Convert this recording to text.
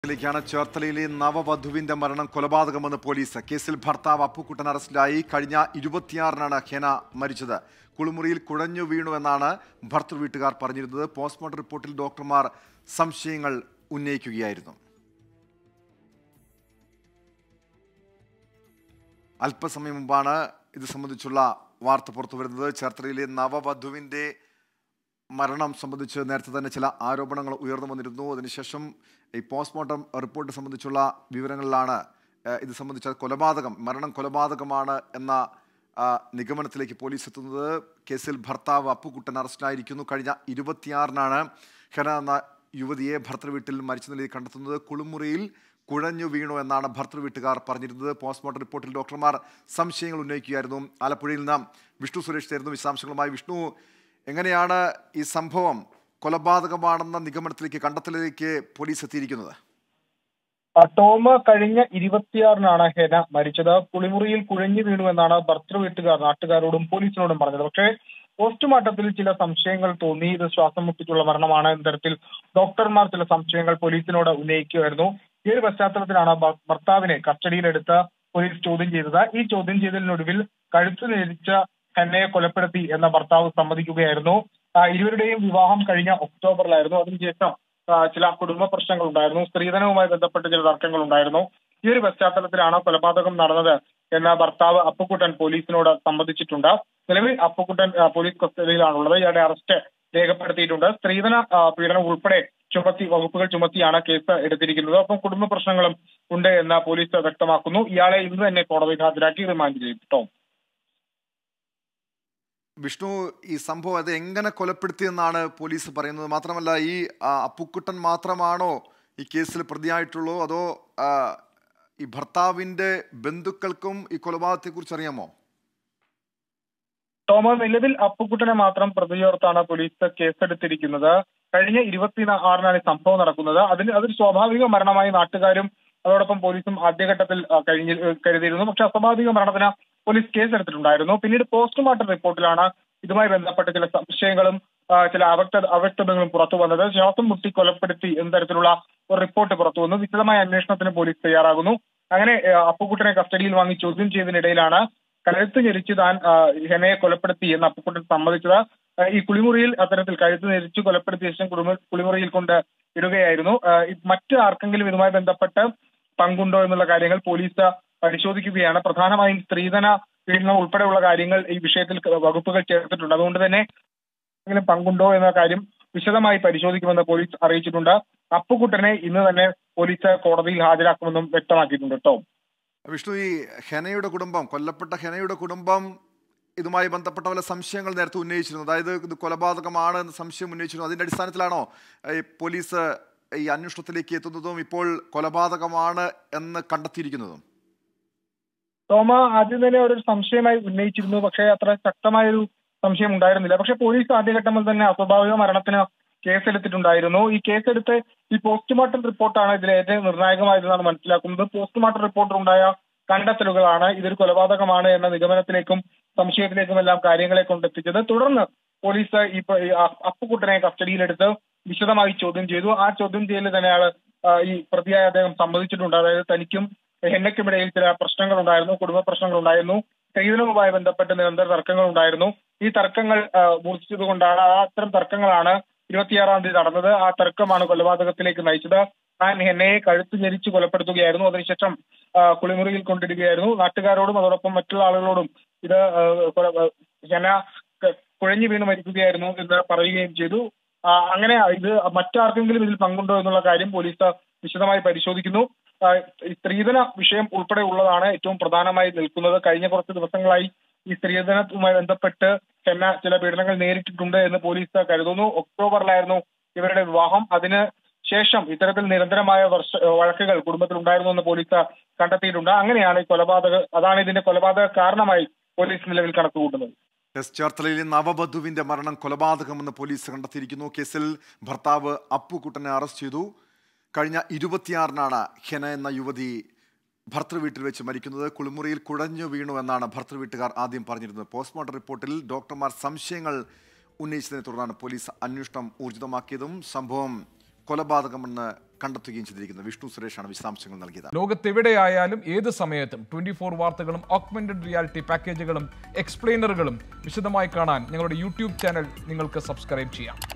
ിലേക്കാണ് ചേർത്തലയിലെ നവവധുവിന്റെ മരണം കൊലപാതകമെന്ന് പോലീസ് കേസിൽ ഭർത്താവ് അപ്പുക്കുട്ടൻ അറസ്റ്റിലായി കഴിഞ്ഞ ഇരുപത്തിയാറിനാണ് ഹെന മരിച്ചത് കുളിമുറിയിൽ കുഴഞ്ഞു വീണുവെന്നാണ് ഭർത്തൃ വീട്ടുകാർ പറഞ്ഞിരുന്നത് പോസ്റ്റ്മോർട്ടം റിപ്പോർട്ടിൽ ഡോക്ടർമാർ സംശയങ്ങൾ ഉന്നയിക്കുകയായിരുന്നു അല്പസമയം മുമ്പാണ് ഇത് സംബന്ധിച്ചുള്ള വാർത്ത പുറത്തു വരുന്നത് ചേർത്തലയിലെ നവവധുവിന്റെ മരണം സംബന്ധിച്ച് നേരത്തെ തന്നെ ചില ആരോപണങ്ങൾ ഉയർന്നു വന്നിരുന്നു അതിനുശേഷം ഈ പോസ്റ്റ്മോർട്ടം റിപ്പോർട്ട് സംബന്ധിച്ചുള്ള വിവരങ്ങളിലാണ് ഏഹ്, ഇത് സംബന്ധിച്ച കൊലപാതകം മരണം കൊലപാതകമാണ് എന്ന ആ, നിഗമനത്തിലേക്ക് പോലീസ് എത്തുന്നത് കേസിൽ ഭർത്താവ് അപ്പുകുട്ടൻ അറസ്റ്റിലായിരിക്കുന്നു കഴിഞ്ഞ ഇരുപത്തിയാറിനാണ് ഹെന എന്ന യുവതിയെ ഭർത്തൃ വീട്ടിൽ മരിച്ച നിലയിൽ കണ്ടെത്തുന്നത് കുളിമുറിയിൽ കുഴഞ്ഞു വീണു എന്നാണ് ഭർത്തൃ വീട്ടുകാർ പറഞ്ഞിരുന്നത് പോസ്റ്റ്മോർട്ടം റിപ്പോർട്ടിൽ ഡോക്ടർമാർ സംശയങ്ങൾ ഉന്നയിക്കുകയായിരുന്നു ആലപ്പുഴയിൽ നിന്ന് വിഷ്ണു സുരേഷ് ചേർന്നു വിശദാംശങ്ങളുമായി വിഷ്ണു എങ്ങനെയാണ് ഈ സംഭവം കൊലപാതകമാണെന്ന നിഗമനത്തിലേക്ക് കണ്ടെത്തലിലേക്ക് പോലീസ് എത്തിയിരിക്കുന്നത് ആ, ടോം കഴിഞ്ഞ ഇരുപത്തിയാറിനാണ് ഹെന മരിച്ചത് കുളിമുറിയിൽ കുഴഞ്ഞു വീണു എന്നാണ് ഭർത്തൃ വീട്ടുകാർ നാട്ടുകാരോടും പോലീസിനോടും പറഞ്ഞത് പക്ഷേ പോസ്റ്റ്മോർട്ടത്തിൽ ചില സംശയങ്ങൾ തോന്നി ഇത് ശ്വാസം മുട്ടിച്ചുള്ള മരണമാണ് എന്ന തരത്തിൽ ഡോക്ടർമാർ ചില സംശയങ്ങൾ പോലീസിനോട് ഉന്നയിക്കുകയായിരുന്നു ഈ ഒരു പശ്ചാത്തലത്തിലാണ് ഭ- ഭർത്താവിനെ കസ്റ്റഡിയിലെടുത്ത് പോലീസ് ചോദ്യം ചെയ്തത് ഈ ചോദ്യം ചെയ്തതിനൊടുവിൽ കഴുത്ത് നേരിച്ച ഹെന്നയെ കൊലപ്പെടുത്തി എന്ന ഭർത്താവ് സമ്മതിക്കുകയായിരുന്നു ആ, ഇരുവരുടെയും വിവാഹം കഴിഞ്ഞ ഒക്ടോബറിലായിരുന്നു അതിനുശേഷം ആ, ചില കുടുംബ പ്രശ്നങ്ങൾ ഉണ്ടായിരുന്നു സ്ത്രീധനവുമായി ബന്ധപ്പെട്ട് ചില തർക്കങ്ങൾ ഉണ്ടായിരുന്നു ഈ ഒരു പശ്ചാത്തലത്തിലാണ് കൊലപാതകം നടന്നത് എന്ന ഭർത്താവ് അപ്പുക്കുട്ടൻ പോലീസിനോട് സമ്മതിച്ചിട്ടുണ്ട് നിലവിൽ അപ്പുക്കുട്ടൻ ആ, പോലീസ് കസ്റ്റഡിയിലാണുള്ളത് ഇയാളുടെ അറസ്റ്റ് രേഖപ്പെടുത്തിയിട്ടുണ്ട് സ്ത്രീധന ആ, പീഡനം ഉൾപ്പെടെ ചുമത്തി വകുപ്പുകൾ ചുമത്തിയാണ് കേസ് എടുത്തിരിക്കുന്നത് ഒപ്പം കുടുംബ പ്രശ്നങ്ങളും ഉണ്ട് എന്ന് പോലീസ് വ്യക്തമാക്കുന്നു ഇയാളെ ഇന്ന് തന്നെ കോടതിയിൽ ഹാജരാക്കി റിമാൻഡ് ചെയ്തു ടോം വിഷ്ണു ഈ സംഭവം അത് എങ്ങനെ കൊലപ്പെടുത്തിയെന്നാണ് പോലീസ് പറയുന്നത് മാത്രമല്ല ഈ ആ, അപ്പുക്കുട്ടൻ മാത്രമാണോ ഈ കേസിൽ പ്രതിയായിട്ടുള്ളൂ അതോ ആ, ഈ ഭർത്താവിന്റെ ബന്ധുക്കൾക്കും ഈ കൊലപാതകത്തെക്കുറിച്ച് അറിയാമോ ടോമ നിലവിൽ അപ്പുക്കുട്ടനെ മാത്രം പ്രതിയോർത്താണ് പോലീസ് കേസെടുത്തിരിക്കുന്നത് കഴിഞ്ഞ ഇരുപത്തി ആറിനാണ് ഈ സംഭവം നടക്കുന്നത് അതിന് അതൊരു സ്വാഭാവിക മരണമായി നാട്ടുകാരും അതോടൊപ്പം പോലീസും ആദ്യഘട്ടത്തിൽ ആ, കഴിഞ്ഞ് കരുതിയിരുന്നു പക്ഷെ അസ്വാഭാവിക മരണത്തിന് പോലീസ് കേസെടുത്തിട്ടുണ്ടായിരുന്നു പിന്നീട് പോസ്റ്റ്മോർട്ടം റിപ്പോർട്ടിലാണ് ഇതുമായി ബന്ധപ്പെട്ട ചില സംശയങ്ങളും ആ, ചില അവക്ത അവ്യക്തതകളും പുറത്തു വന്നത് ശ്വാസം മുട്ടി കൊലപ്പെടുത്തി എന്ന തരത്തിലുള്ള ഒരു റിപ്പോർട്ട് പുറത്തു വന്നു വിശദമായ അന്വേഷണത്തിന് പോലീസ് തയ്യാറാകുന്നു അങ്ങനെ ആ, അപ്പുക്കുട്ടനെ കസ്റ്റഡിയിൽ വാങ്ങി ചോദ്യം ചെയ്തതിനിടയിലാണ് കഴുത്ത് ഞെരിച്ച് താൻ ആ, ഹെനയെ കൊലപ്പെടുത്തി എന്ന് അപ്പുക്കുട്ടൻ സമ്മതിച്ചത് ആ, ഈ കുളിമുറിയിൽ അത്തരത്തിൽ കഴുത്ത് ഞെരിച്ച് കൊലപ്പെടുത്തിയ ശേഷം കുളിമു കുളിമുറിയിൽ കൊണ്ട് ഇടുകയായിരുന്നു ആ, ഈ മറ്റ് ആർക്കെങ്കിലും ഇതുമായി ബന്ധപ്പെട്ട് പങ്കുണ്ടോ എന്നുള്ള കാര്യങ്ങൾ പോലീസ് പരിശോധിക്കുകയാണ് പ്രധാനമായും സ്ത്രീധന പീഡനം ഉൾപ്പെടെയുള്ള കാര്യങ്ങൾ ഈ വിഷയത്തിൽ വകുപ്പുകൾ ചേർത്തിട്ടുണ്ട് അതുകൊണ്ട് തന്നെ എന്തെങ്കിലും പങ്കുണ്ടോ എന്ന കാര്യം വിശദമായി പരിശോധിക്കുമെന്ന് പോലീസ് അറിയിച്ചിട്ടുണ്ട് അപ്പുക്കുട്ടനെ ഇന്ന് തന്നെ പോലീസ് കോടതിയിൽ ഹാജരാക്കുമെന്നും വ്യക്തമാക്കിയിട്ടുണ്ട് കേട്ടോ വിഷ്ണു ഈ ഹെനയുടെ കുടുംബം കൊല്ലപ്പെട്ട ഹെനയുടെ കുടുംബം ഇതുമായി ബന്ധപ്പെട്ട പല സംശയങ്ങൾ നേരത്തെ ഉന്നയിച്ചിരുന്നു അതായത് ഇത് കൊലപാതകമാണ് എന്ന് സംശയം ഉന്നയിച്ചിരുന്നു അതിന്റെ അടിസ്ഥാനത്തിലാണോ ഈ പോലീസ് ഈ അന്വേഷണത്തിലേക്ക് എത്തുന്നതും ഇപ്പോൾ കൊലപാതകമാണ് എന്ന് കണ്ടെത്തിയിരിക്കുന്നതും തോമ ആദ്യം തന്നെ ഒരു സംശയമായി ഉന്നയിച്ചിരുന്നു പക്ഷേ അത്ര ശക്തമായൊരു സംശയം ഉണ്ടായിരുന്നില്ല പക്ഷെ പോലീസ് ആദ്യഘട്ടത്തിൽ തന്നെ അസ്വാഭാവിക മരണത്തിന് കേസെടുത്തിട്ടുണ്ടായിരുന്നു ഈ കേസെടുത്ത് ഈ പോസ്റ്റ്മോർട്ടം റിപ്പോർട്ടാണ് ഇതിൽ ഏറ്റവും നിർണായകമായതെന്നാണ് മനസ്സിലാക്കുന്നത് പോസ്റ്റ്മോർട്ടം റിപ്പോർട്ടിൽ ഉണ്ടായ കണ്ടെത്തലുകളാണ് ഇതൊരു കൊലപാതകമാണ് എന്ന നിഗമനത്തിലേക്കും സംശയത്തിലേക്കും എല്ലാം കാര്യങ്ങളെ കൊണ്ടെത്തിച്ചത് തുടർന്ന് പോലീസ് ഈ പ- ഈ അ- അപ്പുക്കുട്ടനെ കസ്റ്റഡിയിലെടുത്ത് വിശദമായി ചോദ്യം ചെയ്തു ആ ചോദ്യം ചെയ്യലിൽ തന്നെയാണ് ആ, ഈ പ്രതിയായ അദ്ദേഹം സമ്മതിച്ചിട്ടുണ്ട് അതായത് തനിക്കും ഹെന്നയ്ക്കുമിടയിൽ ചില പ്രശ്നങ്ങൾ ഉണ്ടായിരുന്നു കുടുംബ പ്രശ്നങ്ങൾ ഉണ്ടായിരുന്നു സ്ത്രീധനവുമായി ബന്ധപ്പെട്ട് നിരന്തര തർക്കങ്ങൾ ഉണ്ടായിരുന്നു ഈ തർക്കങ്ങൾ ആ, മൂർച്ഛിച്ചതുകൊണ്ടാണ് ആ അത്തരം തർക്കങ്ങളാണ് ഇരുപത്തിയാറാം തീയതി നടന്നത് ആ തർക്കമാണ് കൊലപാതകത്തിലേക്ക് നയിച്ചത് താൻ ഹെന്നയെ കഴുത്ത് ഞെരിച്ച് കൊലപ്പെടുത്തുകയായിരുന്നു അതിനുശേഷം ആ, കുളിമുറിയിൽ കൊണ്ടിടുകയായിരുന്നു നാട്ടുകാരോടും അതോടൊപ്പം മറ്റുള്ള ആളുകളോടും ഇത് ആ, കൊല- ആ, ഹെന ക- കുഴഞ്ഞു വീണ് മരിക്കുകയായിരുന്നു എന്ന് പറയുകയും ചെയ്തു ആ, അങ്ങനെ ഇത് മറ്റാർക്കെങ്കിലും ഇതിൽ പങ്കുണ്ടോ എന്നുള്ള കാര്യം പോലീസ് വിശദമായി പരിശോധിക്കുന്നു ആ, ഈ സ്ത്രീധന വിഷയം ഉൾപ്പെടെ ഉള്ളതാണ് ഏറ്റവും പ്രധാനമായി നിൽക്കുന്നത് കഴിഞ്ഞ കുറച്ച് ദിവസങ്ങളായി ഈ സ്ത്രീധനവുമായി ബന്ധപ്പെട്ട് ചെന്ന ചില പീഡനങ്ങൾ നേരിട്ടിട്ടുണ്ട് എന്ന് പോലീസ് കരുതുന്നു ഒക്ടോബറിലായിരുന്നു ഇവരുടെ വിവാഹം അതിന് ശേഷം ഇത്തരത്തിൽ നിരന്തരമായ വർഷ വഴക്കുകൾ കുടുംബത്തിൽ ഉണ്ടായിരുന്നു എന്ന് പോലീസ് കണ്ടെത്തിയിട്ടുണ്ട് അങ്ങനെയാണ് ഈ കൊലപാതക അതാണ് ഇതിന്റെ കൊലപാതക കാരണമായി പോലീസ് നിലവിൽ കണക്കുകൂട്ടുന്നത് എസ് ചേർത്തലയിലെ നവവധുവിന്റെ മരണം കൊലപാതകമെന്ന് പോലീസ് കണ്ടെത്തിയിരിക്കുന്നു കേസിൽ ഭർത്താവ് അപ്പുക്കുട്ടനെ അറസ്റ്റ് ചെയ്തു കഴിഞ്ഞ ഇരുപത്തിയാറിനാണ് ഹെന എന്ന യുവതി ഭർത്തൃ വീട്ടിൽ വെച്ച് മരിക്കുന്നത് കുളിമുറിയിൽ കുഴഞ്ഞു വീണു എന്നാണ് ഭർത്തൃ വീട്ടുകാർ ആദ്യം പറഞ്ഞിരുന്നത് പോസ്റ്റ്മോർട്ടം റിപ്പോർട്ടിൽ ഡോക്ടർമാർ സംശയങ്ങൾ ഉന്നയിച്ചതിനെ തുടർന്നാണ് പോലീസ് അന്വേഷണം ഊർജിതമാക്കിയതും സംഭവം കൊലപാതകമെന്ന് കണ്ടെത്തുകയും ചെയ്തിരിക്കുന്നത് വിഷ്ണു സുരേഷാണ് വിശദാംശങ്ങൾ നൽകിയത് ലോകത്തെവിടെയായാലും ഏത് സമയത്തും ട്വന്റി ഫോർ വാർത്തകളും ഓഗ്മെന്റഡ് റിയാലിറ്റി പാക്കേജുകളും എക്സ്പ്ലെയിനറുകളും വിശദമായി കാണാൻ ഞങ്ങളുടെ യൂട്യൂബ് ചാനൽ നിങ്ങൾക്ക് സബ്സ്ക്രൈബ് ചെയ്യാം